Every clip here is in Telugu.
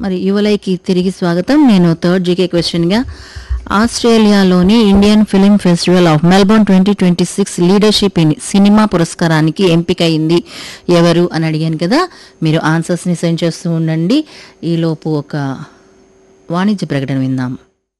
మరి యువలైకి తిరిగి స్వాగతం నేను థర్డ్ జీకే క్వశ్చన్గా ఆస్ట్రేలియాలోని Indian film festival of Melbourne twenty twenty six leadership in cinema పురస్కారానికి ఎంపికయింది ఎవరు అని అడిగాను కదా మీరు ఆన్సర్స్ని సెండ్ చేస్తూ ఉండండి ఈలోపు ఒక వాణిజ్య ప్రకటన విందాం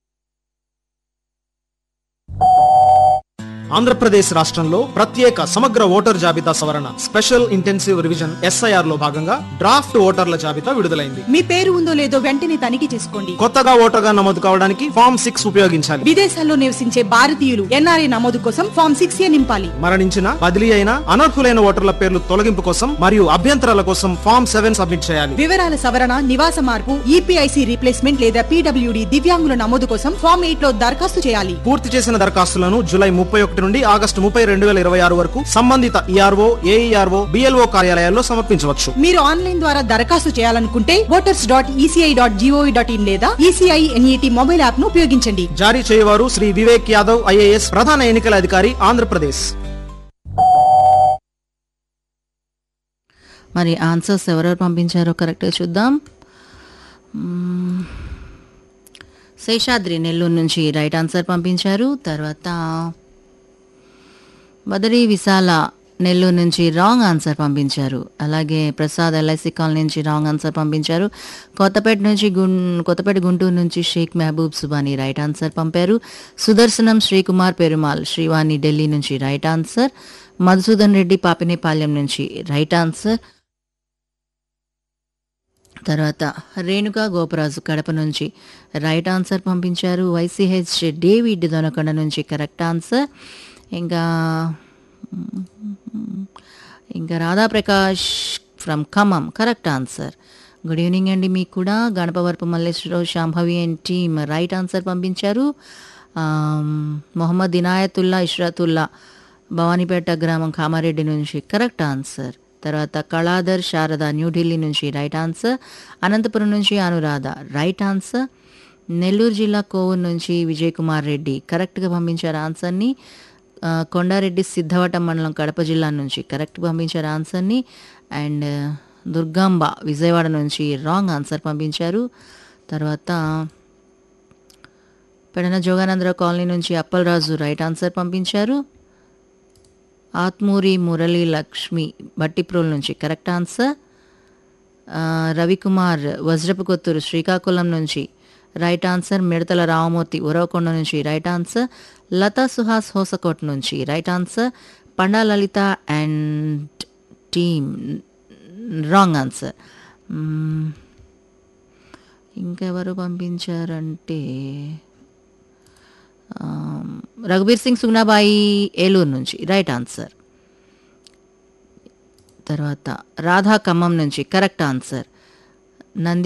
ఆంధ్రప్రదేశ్ రాష్ట్రంలో ప్రత్యేక సమగ్ర ఓటర్ జాబితా సవరణ స్పెషల్ ఇంటెన్సివ్ రివిజన్ ఎస్ఐఆర్ లో భాగంగా డ్రాఫ్ట్ ఓటర్ల జాబితా విడుదలైంది మీ పేరు ఉందో లేదో వెంటనే తనిఖీ చేసుకోండి కొత్తగా ఓటర్గా నమోదు కావడానికి ఫామ్ సిక్స్ ఉపయోగించాలి విదేశాల్లో నివసించే భారతీయులు ఎన్ఆర్ఐ నమోదు కోసం ఫామ్ సిక్స్ ఏ నింపాలి మరణించిన బదిలీ అయిన అనర్హులైన ఓటర్ల పేర్లు తొలగింపు కోసం మరియు అభ్యంతరాల కోసం ఫామ్ సెవెన్ సబ్మిట్ చేయాలి వివరాల సవరణ నివాస మార్పు ఈపీఐసి రీప్లేస్మెంట్ లేదా పీడబ్ల్యూడి దివ్యాంగుల నమోదు కోసం ఫామ్ ఎయిట్ లో దరఖాస్తు చేయాలి పూర్తి చేసిన దరఖాస్తులను జూలై ముప్పై ఒకటి నుండి ఆగస్టు ముప్పై రెండు వేల ఇరవై ఆరు వరకు సంబంధిత ఈఆర్ఓ ఏఈఆర్ఓ బిఎల్ఓ కార్యాలయాల్లో సమర్పించవచ్చు మీరు ఆన్లైన్ ద్వారా దరఖాస్తు చేయాలనుకుంటే voters dot ECI dot GOV dot in లేదా ఈసీఐ ఎన్ఈటి మొబైల్ యాప్ ను ఉపయోగించండి జారీ చేయవారు శ్రీ వివేక్ యాదవ్ ఐఏఎస్ ప్రధాన ఎన్నికల అధికారి ఆంధ్రప్రదేశ్ మరి ఆన్సర్స్ ఎవరెవరు పంపించారో కరెక్ట్గా చూద్దాం మ్మ్. శేషాద్రి నెల్లూరు నుంచి రైట్ ఆన్సర్ పంపించారు తర్వాత బదరి విశాల నెల్లూరు నుంచి రాంగ్ ఆన్సర్ పంపించారు అలాగే ప్రసాద్ ఎల్ఐసి కాలనీ నుంచి రాంగ్ ఆన్సర్ పంపించారు కొత్తపేట నుంచి గుం కొత్తపేట గుంటూరు నుంచి షేక్ మహబూబ్ సుబానీ రైట్ ఆన్సర్ పంపారు సుదర్శనం శ్రీకుమార్ పెరుమాల్ శ్రీవాణి ఢిల్లీ నుంచి రైట్ ఆన్సర్ మధుసూదన్ రెడ్డి పాపినేపాలెం నుంచి రైట్ ఆన్సర్ తర్వాత రేణుకా గోపరాజు కడప నుంచి రైట్ ఆన్సర్ పంపించారు వైసీహెచ్ డేవిడ్ దొనకొండ నుంచి కరెక్ట్ ఆన్సర్ ఇంకా ఇంకా Radhaprakash from Khammam correct answer good evening అండి మీకు కూడా Ganapavarapu Malleswararao Shambhavi and team right answer పంపించారు ఆమ్, మొహమ్మద్ ఇనాయతుల్లా ఇష్రతుల్లా భవానీపేట గ్రామం కామారెడ్డి నుంచి కరెక్ట్ ఆన్సర్ తర్వాత కళాధర్ శారద న్యూఢిల్లీ నుంచి రైట్ ఆన్సర్ అనంతపురం నుంచి అనురాధ రైట్ ఆన్సర్ నెల్లూరు జిల్లా కోవూరు నుంచి విజయ్ కుమార్ రెడ్డి కరెక్ట్గా పంపించారు ఆన్సర్ని ఆ, కొండారెడ్డి సిద్ధవటం మండలం కడప జిల్లా నుంచి కరెక్ట్ పంపించారు ఆన్సర్ని అండ్ దుర్గాంబ విజయవాడ నుంచి రాంగ్ ఆన్సర్ పంపించారు తర్వాత పెడన జోగానందరావు కాలనీ నుంచి అప్పలరాజు రైట్ ఆన్సర్ పంపించారు ఆత్మూరి మురళీ లక్ష్మి బట్టిప్రోల్ నుంచి కరెక్ట్ ఆన్సర్ ఆ, రవికుమార్ వజ్రపు కొత్తూరు శ్రీకాకుళం నుంచి రైట్ ఆన్సర్ మిడతల రామమూర్తి ఉరవకొండ నుంచి రైట్ ఆన్సర్ లతా సుహాస్ హోసకోట్ నుంచి right answer Panda Lalitha and team wrong answer మ్మ్. ఇంకెవరు పంపించారంటే ఆమ్, రఘుబీర్ సింగ్ సుగ్నాబాయి ఏలూరు నుంచి రైట్ ఆన్సర్ తర్వాత రాధా ఖమ్మం నుంచి కరెక్ట్ ఆన్సర్ నంది